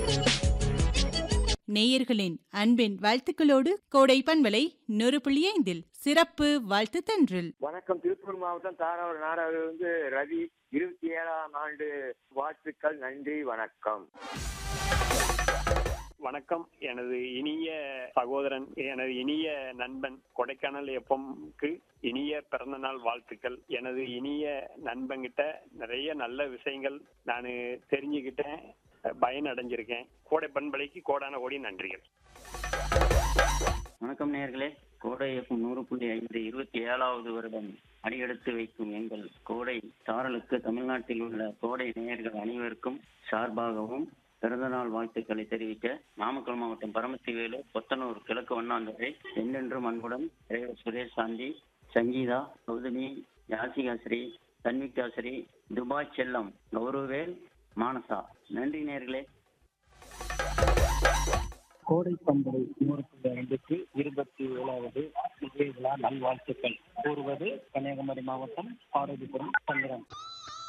நேயர்களின் அன்பின் வாழ்த்துக்களோடு கோடை பண்பலை நூறு புள்ளி ஐந்தில் சிறப்பு வாழ்த்து தன்றில் வணக்கம் திருப்பூர் மாவட்டம் தாராவூர் நாடாவில் வந்து ரவி இருபத்தி ஏழாம் ஆண்டு வாழ்த்துக்கள் நன்றி வணக்கம் வணக்கம் எனது இனிய சகோதரன் எனது இனிய நண்பன் கொடைக்கானல் எப்பம்க்கு இனிய பிறந்தநாள் வாழ்த்துக்கள் எனது இனிய நண்பன்கிட்ட நிறைய நல்ல விஷயங்கள் நான் தெரிஞ்சுக்கிட்டேன் பயன் அடைஞ்சிருக்கேன் கோடை பண்பலைக்கு கோடான கோடி நன்றிகள் வணக்கம் நேயர்களே கோடை எஃப்எம் நூறு புள்ளி ஐந்து இருபத்தி ஏழாவது வருடம் அடியெடுத்து வைக்கும் எங்கள் கோடை சாரலுக்கு தமிழ்நாட்டில் உள்ள கோடை நேயர்கள் அனைவருக்கும் சார்பாகவும் பிறந்தநாள் வாழ்த்துக்களை தெரிவிக்க நாமக்கல் மாவட்டம் பரமத்திவேலு கொத்தனூர் கிழக்கு வண்ணாந்துறை என்றென்றும் அன்புடன் டிரைவர் சுரேஷ் சாந்தி சங்கீதா கௌதமி யாசிகாஸ்ரீ தன்விகாஸ்ரீ துபாய் செல்லம் கௌரவேல் மானசா நன்றி நேயர்களே கோடை பண்பலை நூறு புள்ளி ஐந்துக்கு இருபத்தி ஏழாவது விஜய் விழா நல்வாழ்த்துக்கள் கூறுவது கன்னியாகுமரி மாவட்டம் பார்வதிபுரம் சந்திரன்